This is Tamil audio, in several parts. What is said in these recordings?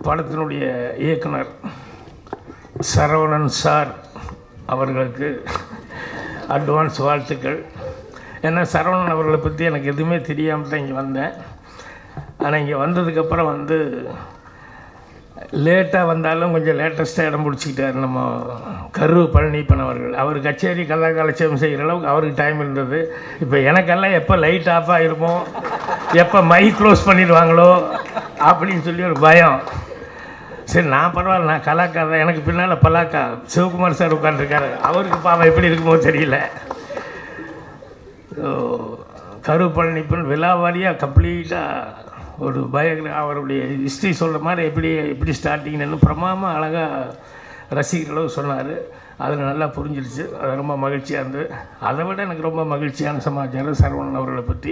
படத்தினுடைய இயக்குனர் சரவணன் சார் அவர்களுக்கு அட்வான்ஸ் வாழ்த்துக்கள் ஏன்னா சரவணன் அவர்களை பற்றி எனக்கு எதுவுமே தெரியாமல் தான் இங்கே வந்தேன் ஆனால் இங்கே வந்ததுக்கப்புறம் வந்து லேட்டாக வந்தாலும் கொஞ்சம் லேட்டஸ்ட்டாக இடம் பிடிச்சிக்கிட்டார் நம்ம கரு பழனிப்பன் அவர்கள் அவர் கச்சேரி கலா கலட்சியம் செய்கிற அளவுக்கு அவருக்கு டைம் இருந்தது இப்போ எனக்கெல்லாம் எப்போ லைட் ஆஃப் ஆகிருமோ எப்போ மை க்ளோஸ் பண்ணிடுவாங்களோ அப்படின்னு சொல்லி ஒரு பயம் சரி நான் பரவாயில்ல நான் கலாக்கா தான் எனக்கு பின்னால் பலாக்கா சிவகுமார் சார் உட்காந்துருக்காரு அவருக்கு பாவம் எப்படி இருக்குமோ தெரியல ஸோ கரு பழனிப்பன் விழாவாரியாக கம்ப்ளீட்டாக ஒரு பயோகிரா அவருடைய ஹிஸ்ட்ரி சொல்கிற மாதிரி எப்படி எப்படி ஸ்டார்டிங்னு பிரமாமல் அழகாக ரசிக்கிற அளவு சொன்னார் அதில் நல்லா புரிஞ்சிருச்சு அது ரொம்ப மகிழ்ச்சியாக இருந்தது அதை விட எனக்கு ரொம்ப மகிழ்ச்சியான சமாச்சாரம் சரவணன் அவர்களை பற்றி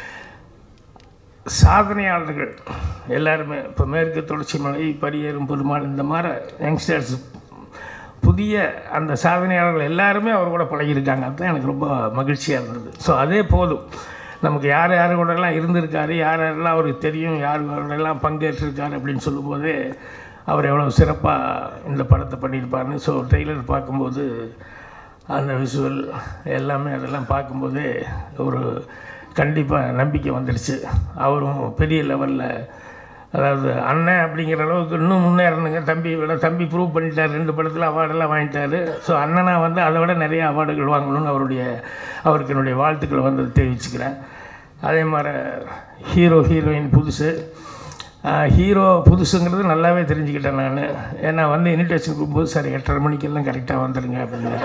சாதனையாளர்கள் எல்லாருமே இப்போ மேற்கு தொடர்ச்சி மலை பரியேறும் பெருமாள் இந்த மாதிரி யங்ஸ்டர்ஸ் புதிய அந்த சாதனையாளர்கள் எல்லாருமே அவர் கூட பழகியிருக்காங்க அதுதான் எனக்கு ரொம்ப மகிழ்ச்சியாக இருந்தது ஸோ அதே போதும் நமக்கு யார் யார் கூடலாம் இருந்திருக்காரு யார் யாரெல்லாம் அவருக்கு தெரியும் யார் கூடலாம் பங்கேற்றிருக்காரு அப்படின்னு சொல்லும்போதே அவர் எவ்வளோ சிறப்பாக இந்த படத்தை பண்ணியிருப்பாருன்னு ஸோ ட்ரெய்லர் பார்க்கும்போது அந்த விஷுவல் எல்லாமே அதெல்லாம் பார்க்கும்போதே ஒரு கண்டிப்பாக நம்பிக்கை வந்துடுச்சு அவரும் பெரிய லெவலில் அதாவது அண்ணன் அப்படிங்கிற அளவுக்கு இன்னும் முன்னேறணுங்க தம்பி விட தம்பி ப்ரூவ் பண்ணிட்டார் ரெண்டு படத்தில் அவார்டெல்லாம் வாங்கிட்டாரு ஸோ அண்ணனா வந்து அதை விட நிறைய அவார்டுகள் வாங்கணும்னு அவருடைய அவருக்கு என்னுடைய வாழ்த்துக்களை வந்து தெரிவிச்சுக்கிறேன் அதே மாதிரி ஹீரோ ஹீரோயின் புதுசு ஹீரோ புதுசுங்கிறது நல்லாவே தெரிஞ்சுக்கிட்டேன் நான் ஏன்னா வந்து இன்விடேஷன் கொடுக்கும்போது சார் எட்டரை மணிக்கெல்லாம் கரெக்டாக வந்துடுங்க அப்படின்னு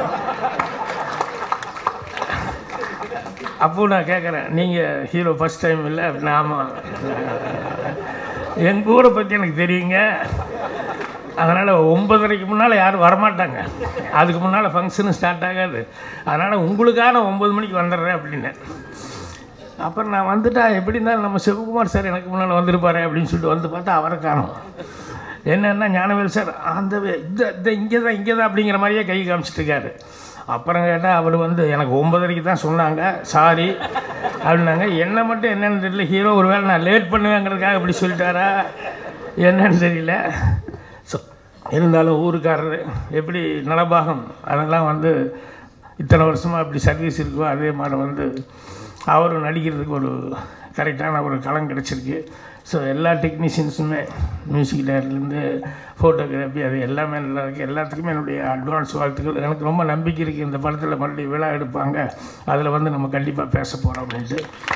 அப்போ நான் கேட்குறேன் நீங்கள் ஹீரோ ஃபஸ்ட் டைம் இல்லை அப்படின்னா ஆமாம் எங்கள் ஊரை பற்றி எனக்கு தெரியுங்க அதனால் ஒம்பதரைக்கு முன்னால் யாரும் வரமாட்டாங்க அதுக்கு முன்னால் ஃபங்க்ஷனு ஸ்டார்ட் ஆகாது அதனால் உங்களுக்கான ஒம்பது மணிக்கு வந்துடுறேன் அப்படின்னு அப்புறம் நான் வந்துட்டா எப்படி இருந்தாலும் நம்ம சிவகுமார் சார் எனக்கு முன்னால் வந்திருப்பாரு அப்படின்னு சொல்லிட்டு வந்து பார்த்தா அவரை காணும் என்னென்னா ஞானவேல் சார் அந்த வே- இந்த இந்த இங்கே தான் இங்கே தான் அப்படிங்கிற மாதிரியே கை காமிச்சிட்டு இருக்காரு அப்புறம் கேட்டால் அவர் வந்து எனக்கு ஒன்பதரைக்கு தான் சொன்னாங்க சாரி அப்படின்னாங்க என்ன மட்டும் என்னன்னு தெரியல ஹீரோ ஒருவேளை நான் லேட் பண்ணுவேங்கிறதுக்காக இப்படி சொல்லிட்டாரா என்னன்னு தெரியல ஸோ இருந்தாலும் ஊருக்காரர் எப்படி நலபாகம் அதெல்லாம் வந்து இத்தனை வருஷமாக இப்படி சர்வீஸ் இருக்கோ அதே மாதிரி வந்து அவரும் நடிக்கிறதுக்கு ஒரு கரெக்டான ஒரு களம் கிடச்சிருக்கு ஸோ எல்லா டெக்னீஷியன்ஸுமே மியூசிக் டைரக்டர்லேருந்து ஃபோட்டோகிராஃபி அது எல்லாமே நல்லா இருக்குது எல்லாத்துக்குமே என்னுடைய அட்வான்ஸ் வாழ்த்துக்கள் எனக்கு ரொம்ப நம்பிக்கை இருக்குது இந்த படத்தில் மறுபடியும் விழா எடுப்பாங்க அதில் வந்து நம்ம கண்டிப்பாக பேச போகிறோம் அப்படின்ட்டு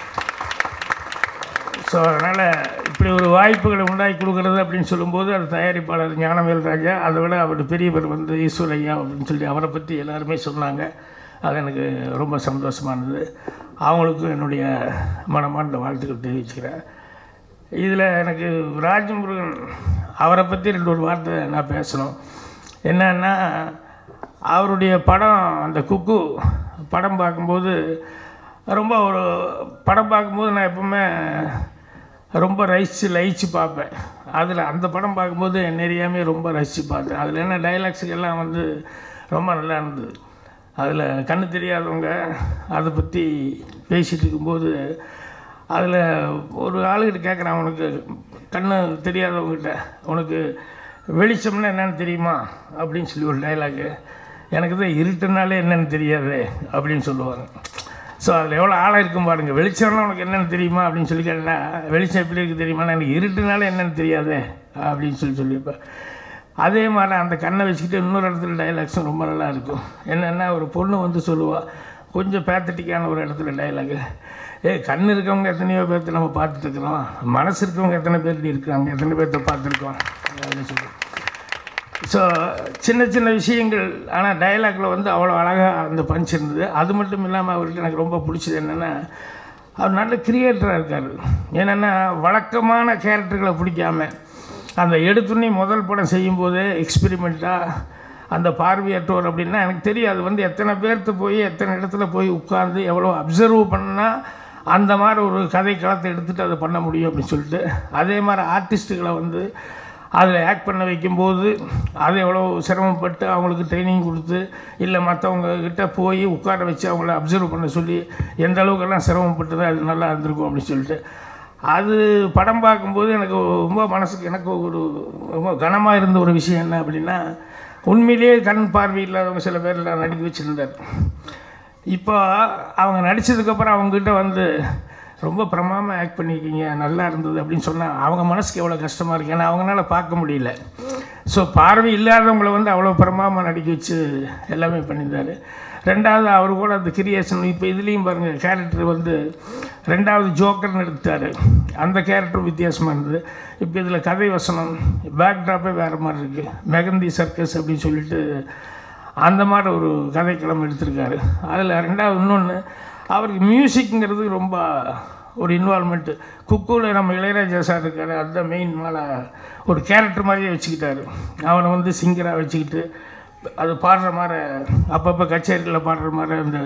ஸோ அதனால் இப்படி ஒரு வாய்ப்புகளை உண்டாக்கி கொடுக்குறது அப்படின்னு சொல்லும்போது அது தயாரிப்பாளர் ஞானவேல் ராஜா அதை விட அவர் பெரியவர் வந்து ஈஸ்வரையா அப்படின்னு சொல்லி அவரை பற்றி எல்லாருமே சொன்னாங்க அது எனக்கு ரொம்ப சந்தோஷமாக இருந்தது அவங்களுக்கும் என்னுடைய மனமார்ந்த வாழ்த்துக்கள் தெரிவிச்சுக்கிறேன் இதில் எனக்கு ராஜமுருகன் அவரை பற்றி ரெண்டு ஒரு வார்த்தை நான் பேசணும் என்னன்னா அவருடைய படம் அந்த குக்கு படம் பார்க்கும்போது ரொம்ப ஒரு படம் பார்க்கும்போது நான் எப்பவுமே ரொம்ப ரசித்து லயிச்சு பார்ப்பேன் அதில் அந்த படம் பார்க்கும்போது நிறையாமே ரொம்ப ரசித்து பார்த்தேன் அதில் என்ன டைலாக்ஸுக்கெல்லாம் வந்து ரொம்ப நல்லா இருந்தது அதில் கண்ணு தெரியாதவங்க அதை பற்றி பேசிகிட்டு இருக்கும்போது அதில் ஒரு ஆளுகிட்ட கேட்குறான் உனக்கு கண்ணு தெரியாதவங்ககிட்ட உனக்கு வெளிச்சம்னா என்னன்னு தெரியுமா அப்படின்னு சொல்லி ஒரு டைலாகு எனக்கு தான் இருட்டுனாலே என்னன்னு தெரியாது அப்படின்னு சொல்லுவாங்க ஸோ அதில் எவ்வளோ ஆழம் இருக்கும் பாருங்க வெளிச்சம்னா உனக்கு என்னென்னு தெரியுமா அப்படின்னு சொல்லி கேட்டா வெளிச்சம் எப்படி இருக்குது தெரியுமா எனக்கு இருட்டுனாலே என்னென்னு தெரியாதே அப்படின்னு சொல்லி சொல்லியிருப்பேன் அதே மாதிரி அந்த கண்ணை வச்சுக்கிட்டு இன்னொரு இடத்துல டைலாக்ஸும் ரொம்ப நல்லா இருக்கும் என்னென்னா ஒரு பொண்ணு வந்து சொல்லுவாள் கொஞ்சம் பேத்தட்டிக்கான ஒரு இடத்துல டைலாகு ஏய் கண் இருக்கவங்க எத்தனையோ பேர்த்த நம்ம பார்த்துட்டு இருக்கிறோம் மனசு இருக்கவங்க எத்தனை பேர் இருக்காங்க எத்தனை பேர்த்த பார்த்துருக்கோம் அப்படின்னு சொல்லி ஸோ சின்ன சின்ன விஷயங்கள் ஆனால் டயலாக்ல வந்து அவ்வளோ அழகாக அந்த பஞ்ச் இருந்தது அது மட்டும் இல்லாமல் அவருக்கு எனக்கு ரொம்ப பிடிச்சது என்னென்னா அவர் நல்ல கிரியேட்டராக இருக்கார் என்னென்னா வழக்கமான கேரக்டர்களை பிடிக்காம அந்த எடுத்துனே முதல் படம் செய்யும்போதே எக்ஸ்பெரிமெண்ட்டாக அந்த பார்வையற்றோர் அப்படின்னா எனக்கு தெரியும் அது வந்து எத்தனை பேர்த்து போய் எத்தனை இடத்துல போய் உட்கார்ந்து எவ்வளோ அப்சர்வ் பண்ணால் அந்த மாதிரி ஒரு கதை களத்தை எடுத்துகிட்டு அதை பண்ண முடியும் அப்படின்னு சொல்லிட்டு அதே மாதிரி ஆர்டிஸ்ட்டுகளை வந்து அதில் ஆக்ட் பண்ண வைக்கும்போது அது எவ்வளோ சிரமப்பட்டு அவங்களுக்கு ட்ரைனிங் கொடுத்து இல்லை மற்றவங்க கிட்ட போய் உட்கார வச்சு அவங்கள அப்சர்வ் பண்ண சொல்லி எந்த அளவுக்கெல்லாம் சிரமப்பட்டதோ அது நல்லா இருந்திருக்கும் அப்படின்னு சொல்லிட்டு அது படம் பார்க்கும்போது எனக்கு ரொம்ப மனசுக்கு எனக்கு ஒரு ரொம்ப கனமாக இருந்த ஒரு விஷயம் என்ன அப்படின்னா உண்மையிலேயே கண் பார்வை இல்லாதவங்க சில பேர்லாம் நடிக்க வச்சுருந்தார் இப்போ அவங்க நடித்ததுக்கப்புறம் அவங்ககிட்ட வந்து ரொம்ப பிரமாமல் ஆக்ட் பண்ணியிருக்கீங்க நல்லா இருந்தது அப்படின்னு சொன்னால் அவங்க மனசுக்கு எவ்வளோ கஷ்டமாக இருக்கு ஏன்னா அவங்களால பார்க்க முடியல ஸோ பார்வை இல்லாதவங்கள வந்து அவ்வளோ பிரமாமல் நடிக்க வச்சு எல்லாமே பண்ணியிருந்தார் ரெண்டாவது அவர் கூட அந்த கிரியேஷன் இப்போ இதுலேயும் பாருங்கள் கேரக்டர் வந்து ரெண்டாவது ஜோக்கர்னு எடுத்தார் அந்த கேரக்டர் வித்தியாசமாக இருந்தது இப்போ இதில் கதை வசனம் பேக்ட்ராப்பே வேறு மாதிரி இருக்குது மெகந்தி சர்க்கஸ் அப்படின்னு சொல்லிட்டு அந்த மாதிரி ஒரு கதைக்களம் எடுத்திருக்காரு அதில் ரெண்டாவது இன்னொன்று அவருக்கு மியூசிக்ங்கிறது ரொம்ப ஒரு இன்வால்மெண்ட்டு குக்கூவில் நம்ம இளையராஜா சார் இருக்கார் அந்த மெயின் மேலே ஒரு கேரக்டர் மாதிரியே வச்சுக்கிட்டாரு அவனை வந்து சிங்கராக வச்சுக்கிட்டு அது பாடுற மாதிரி அப்பப்போ கச்சேரியில் பாடுற மாதிரி அந்த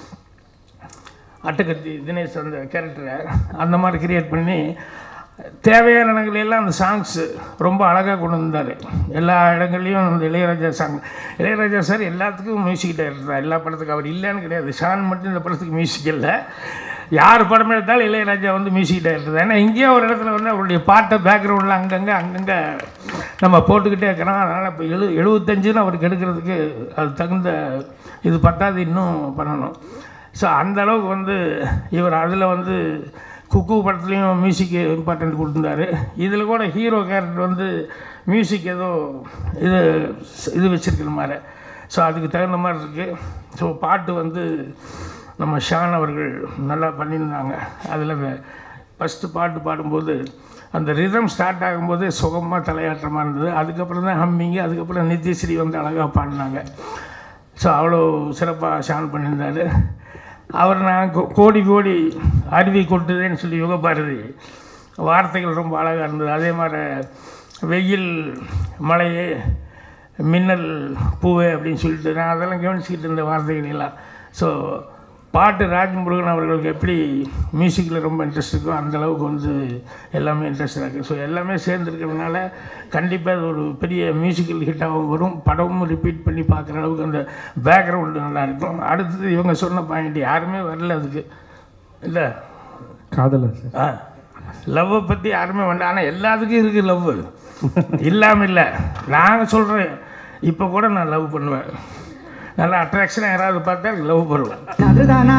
அட்டுக்கத்தி தினேஷ் அந்த கேரக்டரை அந்த மாதிரி கிரியேட் பண்ணி தேவையான இடங்கள் எல்லாம் அந்த சாங்ஸு ரொம்ப அழகாக கொண்டு வந்தார் எல்லா இடங்கள்லையும் அந்த இளையராஜா சாங் இளையராஜா சார் எல்லாத்துக்கும் மியூசிக் டைரக்டர் எல்லா படத்துக்கும் அவர் இல்லைன்னு கிடையாது ஷான் மட்டும் இந்த படத்துக்கு மியூசிக் இல்லை யார் படம் எடுத்தாலும் இளையராஜா வந்து மியூசிக் டைரக்டர் தான் ஏன்னா இங்கேயே ஒரு இடத்துல வந்து அவருடைய பாட்டை பேக்ரவுண்டில் அங்கங்கே அங்கங்கே நம்ம போட்டுக்கிட்டே இருக்கிறோம் அதனால் இப்போ எழு எழுபத்தஞ்சுன்னு அவருக்கு எடுக்கிறதுக்கு அது தகுந்த இது பத்தாது இன்னும் பண்ணணும் ஸோ அந்த அளவுக்கு வந்து இவர் அதில் வந்து குக்கு படத்துலேயும் மியூசிக்கு இம்பார்ட்டன்ட் கொடுத்துருந்தாரு இதில் கூட ஹீரோ கேரக்டர் வந்து மியூசிக் ஏதோ இது இது வச்சுருக்கிற மாதிரி ஸோ அதுக்கு தகுந்த மாதிரி இருக்குது ஸோ பாட்டு வந்து நம்ம ஷான் அவர்கள் நல்லா பண்ணியிருந்தாங்க அதில் ஃபஸ்ட்டு பாட்டு பாடும்போது அந்த ரிதம் ஸ்டார்ட் ஆகும்போது சுகமாக தலையாட்டமாக இருந்தது அதுக்கப்புறம் தான் ஹம்மிங்கு அதுக்கப்புறம் நித்யஸ்ரீ வந்து அழகாக பாடினாங்க ஸோ அவ்வளோ சிறப்பாக ஷான் பண்ணியிருந்தார் அவர் நான் கோ- கோடி கோடி அருவி கொட்டுதேன்னு சொல்லி யுகபாரதி வார்த்தைகள் ரொம்ப அழகாக இருந்தது அதே மாதிரி வெயில் மழையே மின்னல் பூவே அப்படின்னு சொல்லிட்டு நான் அதெல்லாம் கவனிச்சுக்கிட்டு இருந்த வார்த்தைகள் எல்லாம் ஸோ பாட்டு ராஜ்முருகன் அவர்களுக்கு எப்படி மியூசிக்கில் ரொம்ப இன்ட்ரெஸ்ட் இருக்கோ அந்த அளவுக்கு வந்து எல்லாமே இன்ட்ரெஸ்டாக இருக்குது ஸோ எல்லாமே சேர்ந்துருக்கிறதுனால கண்டிப்பாக அது ஒரு பெரிய மியூசிக்கல் ஹிட்டாகவும் வரும் படமும் ரிப்பீட் பண்ணி பார்க்குற அளவுக்கு அந்த பேக்ரவுண்டு நல்லா இருக்கும் அடுத்தது இவங்க சொன்ன பாயிண்ட் யாருமே வரல அதுக்கு இல்லை காதலா சார் ஆ லவ்வை பற்றி யாருமே வேண்டாம் ஆனால் எல்லாத்துக்கும் இருக்குது லவ் இல்லாமல் இல்லை நான் சொல்கிறேன் இப்போ கூட நான் லவ் பண்ணுவேன் நல்லா அட்ராக்ஷனாக யாராவது பார்த்தா லவ் பண்ணுவேன் நதுதனா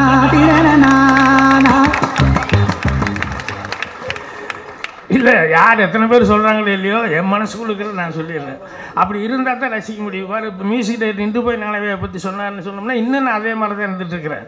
திரணனானா இல்லை யார் எத்தனை பேர் சொல்கிறாங்களோ இல்லையோ என் மனசுக்குள்ள இருக்கிறத நான் சொல்லிடுறேன் அப்படி இருந்தால் தான் ரசிக்க முடியும் பாரு இப்போ மியூசிக் டைரக்டர் நின்று போய் நாளவே பற்றி சொன்னார்னு சொன்னோம்னா இன்னும் நான் அதே மாதிரி தான் இருந்துட்டு இருக்கிறேன்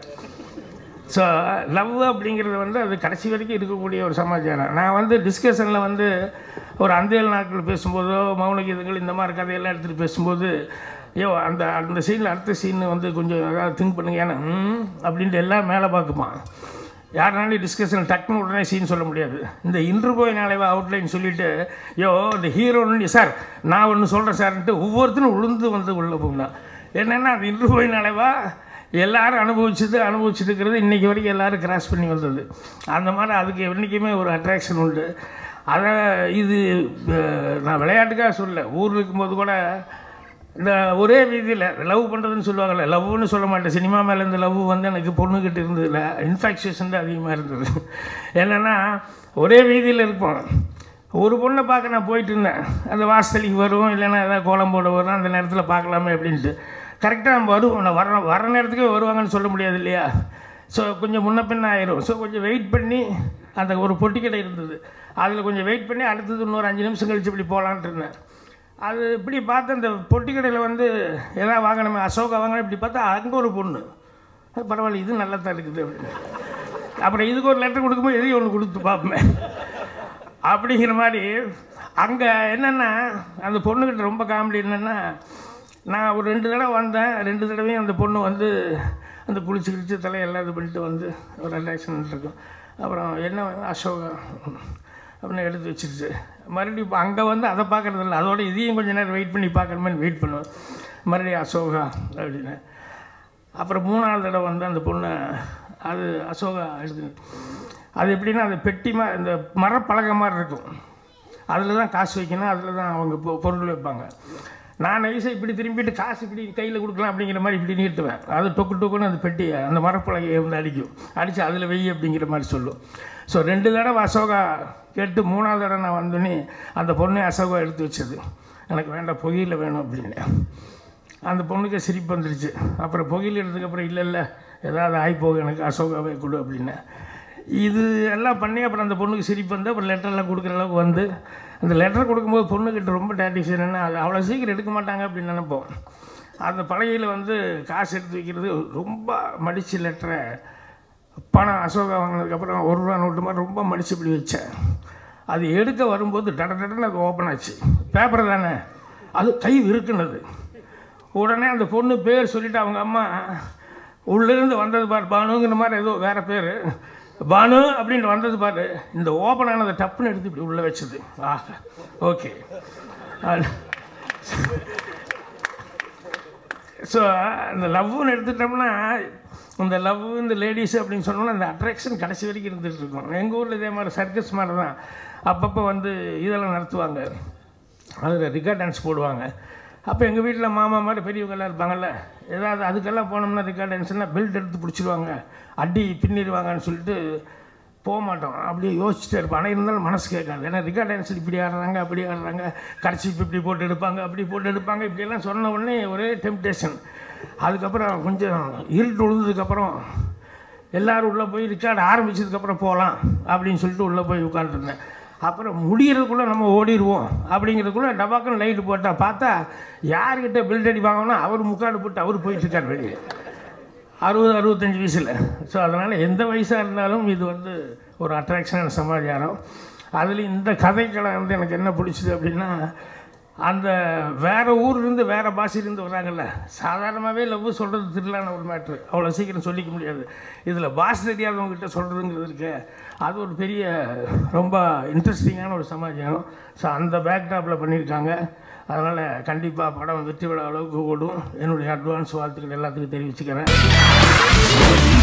ஸோ லவ் அப்படிங்கிறது வந்து அது கடைசி வரைக்கும் இருக்கக்கூடிய ஒரு சமாச்சாரம் நான் வந்து டிஸ்கஷனில் வந்து ஒரு அந்தியல் நாட்கள் பேசும்போதோ மௌன கீதங்கள் இந்த மாதிரி கதையெல்லாம் எடுத்துகிட்டு பேசும்போது ஐயோ அந்த அந்த சீனில் அடுத்த சீன் வந்து கொஞ்சம் ஏதாவது திங்க் பண்ணுங்க ஏன்னா ம் அப்படின்ட்டு எல்லாம் மேலே பார்க்குமா யாருனாலும் டிஸ்கஷன் டக்குன்னு உடனே சீன் சொல்ல முடியாது இந்த இன்று போய் நாளைவா அவுட்லைன் சொல்லிவிட்டு யோ இந்த ஹீரோன்னு சார் நான் ஒன்று சொல்கிறேன் சார்ன்ட்டு ஒவ்வொருத்தரும் உளுந்து வந்து உள்ளே போகலாம் என்னென்னா அது இன்று போய் நாளைவா எல்லாரும் அனுபவிச்சது அனுபவிச்சுட்டு இருக்கிறது இன்றைக்கி வரைக்கும் எல்லாரும் கிராஸ் பண்ணி வந்தது அந்த மாதிரி அதுக்கு என்றைக்குமே ஒரு அட்ராக்ஷன் உண்டு அதை இது அஹ், நான் விளையாட்டுக்காக சொல்ல ஊரில் இருக்கும்போது கூட இந்த ஒரே வீதியில் லவ் பண்ணுறதுன்னு சொல்லுவாங்கல்ல லவ்னு சொல்ல மாட்டேன் சினிமா மேலே இந்த லவ் வந்து எனக்கு பொண்ணுக்கிட்ட இருந்ததில்ல இன்ஃபெக்ஷன் தான் அதிகமாக இருந்தது என்னென்னா ஒரே வீதியில் இருப்போம் ஒரு பொண்ணை பார்க்க நான் போயிட்டு இருந்தேன் அந்த வாசலிக்கு வரும் இல்லைன்னா ஏதாவது கோலம் போட வரும் அந்த நேரத்தில் பார்க்கலாமே அப்படின்ட்டு கரெக்டாக நம்ம வருவோம் நான் வர வர நேரத்துக்கே வருவாங்கன்னு சொல்ல முடியாது இல்லையா ஸோ கொஞ்சம் முன்ன பின்ன ஆயிரும் ஸோ கொஞ்சம் வெயிட் பண்ணி அந்த ஒரு பொட்டிக்கடை இருந்தது அதில் கொஞ்சம் வெயிட் பண்ணி அடுத்தது இன்னொரு அஞ்சு நிமிஷம் கழிச்சு இப்படி போகலான்ட்டு இருந்தேன் அது இப்படி பார்த்து அந்த பொட்டி கடையில் வந்து எதாவது வாங்கணுமே அசோகா வாங்கணும் இப்படி பார்த்தா அங்கே ஒரு பொண்ணு அது பரவாயில்ல இது நல்லா தான் இருக்குது அப்படின்னு அப்புறம் இதுக்கு ஒரு லெட்டர் கொடுக்கும்போது எதையும் ஒன்று கொடுத்து பார்ப்பேன் அப்படிங்கிற மாதிரி அங்கே என்னென்னா அந்த பொண்ணுக்கிட்ட ரொம்ப காமெடி என்னென்னா நான் ஒரு ரெண்டு தடவை வந்தேன் ரெண்டு தடவையும் அந்த பொண்ணு வந்து அந்த குளிச்சு கிழிச்சு தலையெல்லாம் இது பண்ணிட்டு வந்து ஒரு ரிலாக்ஷன் இருக்கும் அப்புறம் என்ன அசோகா அப்படின்னு எடுத்து வச்சிருச்சு மறுபடியும் இப்போ அங்கே வந்து அதை பார்க்கறது இல்லை அதோட இதையும் கொஞ்சம் நேரம் வெயிட் பண்ணி பார்க்குற மாதிரி வெயிட் பண்ணுவேன் மறுபடியும் அசோகா அப்படின்னு அப்புறம் மூணாவது தடவை வந்து அந்த பொண்ணை அது அசோகா எடுத்து அது எப்படின்னா அது பெட்டி மா இந்த மரப்பலகை மாதிரி இருக்கும் அதில் தான் காசு வைக்கணும் அதில் தான் அவங்க பொ- பொருள் வைப்பாங்க நான் நைஸை இப்படி திரும்பிட்டு காசு இப்படி கையில் கொடுக்கலாம் அப்படிங்கிற மாதிரி இப்படி நீட்டுவேன் அது டொக்கு டொக்குன்னு அந்த பெட்டியை அந்த மரப்பலகையை வந்து அடிக்கும் அடித்து அதில் வெய் அப்படிங்கிற மாதிரி சொல்லும் ஸோ ரெண்டு தடவை அசோகா கேட்டு மூணாவது தடவை நான் வந்தோடனே அந்த பொண்ணு அசோகா எடுத்து வச்சது எனக்கு வேண்டாம் புகையில் வேணும் அப்படின்னு அந்த பொண்ணுக்கு சிரிப்பு வந்துருச்சு அப்புறம் புகையில் எடுத்ததுக்கப்புறம் இல்லை இல்லை ஏதாவது ஆகிப்போகும் எனக்கு அசோகாவே கொடு அப்படின்னு இது எல்லாம் பண்ணி அப்புறம் அந்த பொண்ணுக்கு சிரிப்பு வந்து அப்புறம் லெட்டர்லாம் கொடுக்குற அளவுக்கு வந்து அந்த லெட்டர் கொடுக்கும்போது பொண்ணுக்கிட்ட ரொம்ப டேட்டிக்ஸ் என்னென்னா அது அவ்வளோ சீக்கிரம் எடுக்க மாட்டாங்க அப்படின்னு நினைப்போம் அந்த பலகையில் வந்து காசு எடுத்து வைக்கிறது ரொம்ப மடித்து லெட்டரை பணம் அசோகா வாங்கினதுக்கப்புறம் ஒரு ரூபா நோட்டு மாதிரி ரொம்ப மடித்து இப்படி வச்சேன் அது எடுக்க வரும்போது டட டடன்னு அது ஓப்பன் ஆச்சு பேப்பர் தானே அது கை விருக்குனது உடனே அந்த பொண்ணு பேர் சொல்லிட்டு அவங்க அம்மா உள்ளேருந்து வந்தது பாரு பானுங்கிற மாதிரி ஏதோ வேறு பேர் பானு அப்படின்னு வந்தது பாரு இந்த ஓப்பன் ஆனதை டப்புன்னு எடுத்து இப்படி உள்ளே வச்சது ஆ ஓகே ஸோ இந்த லவ்னு எடுத்துட்டோம்னா இந்த லவ் இந்த லேடிஸ் அப்படின்னு சொன்னோம்னா அந்த அட்ராக்ஷன் கடைசி வரைக்கும் இருந்துகிட்டு இருக்கும் எங்கள் ஊரில் இதே மாதிரி சர்க்கஸ் மாதிரி தான் அப்பப்போ வந்து இதெல்லாம் நடத்துவாங்க அதில் ரிகார்ட் டான்ஸ் போடுவாங்க அப்போ எங்கள் வீட்டில் மாமா மாதிரி பெரியவங்கெல்லாம் இருப்பாங்கல்ல ஏதாவது அதுக்கெல்லாம் போனோம்னா ரிகார்ட் டான்ஸ்னா பெல்ட் எடுத்து பிடிச்சிருவாங்க அடி பின்னிடுவாங்கன்னு சொல்லிட்டு போக மாட்டோம் அப்படியே யோசிச்சுட்டே இருப்போம் ஆனால் இருந்தாலும் மனசு கேட்காது ஏன்னா ரிகார்ட் டான்ஸில் இப்படி ஆடுறாங்க அப்படி ஆடுறாங்க கடைசி இப்படி போட்டு எடுப்பாங்க அப்படி போட்டு எடுப்பாங்க இப்படியெல்லாம் சொன்ன உடனே ஒரே டெம்டேஷன் அதுக்கப்புறம் கொஞ்சம் இருட்டு விழுந்ததுக்கப்புறம் எல்லோரும் உள்ளே போய் ரிக்கார்டு ஆரம்பிச்சதுக்கப்புறம் போகலாம் அப்படின்னு சொல்லிட்டு உள்ளே போய் உட்காந்துருந்தேன் அப்புறம் முடிகிறதுக்குள்ளே நம்ம ஓடிடுவோம் அப்படிங்கிறதுக்குள்ளே டபாக்குன்னு லைட்டு போட்டால் பார்த்தா யார்கிட்ட பில்ட் அடி வாங்கினா அவர் முக்காடு போட்டு அவர் போயிட்டுருக்கார் வெளியே அறுபது அறுபத்தஞ்சி வயசில் ஸோ அதனால் எந்த வயசாக இருந்தாலும் இது வந்து ஒரு அட்ராக்ஷனான சமாச்சாரம் அதில் இந்த கதைக்களை வந்து எனக்கு என்ன பிடிச்சது அப்படின்னா அந்த வேறு ஊர்லேருந்து வேறு பாஷையிலேருந்து வராங்கல்ல சாதாரணமாகவே லவ் சொல்கிறது திருலான ஒரு மேட்ரு அவ்வளோ சீக்கிரம் சொல்லிக்க முடியாது இதில் பாஷை தெரியாதவங்ககிட்ட சொல்கிறதுங்கிறது இருக்கு அது ஒரு பெரிய ரொம்ப இன்ட்ரெஸ்டிங்கான ஒரு சமாச்சாரம் ஸோ அந்த பேக்டாப்பில் பண்ணியிருக்காங்க அதனால் கண்டிப்பாக படம் வெற்றி விட அளவுக்கு ஓடும் என்னுடைய அட்வான்ஸ் வாழ்த்துக்கள் எல்லாத்துக்கும் தெரிவிச்சுக்கிறேன்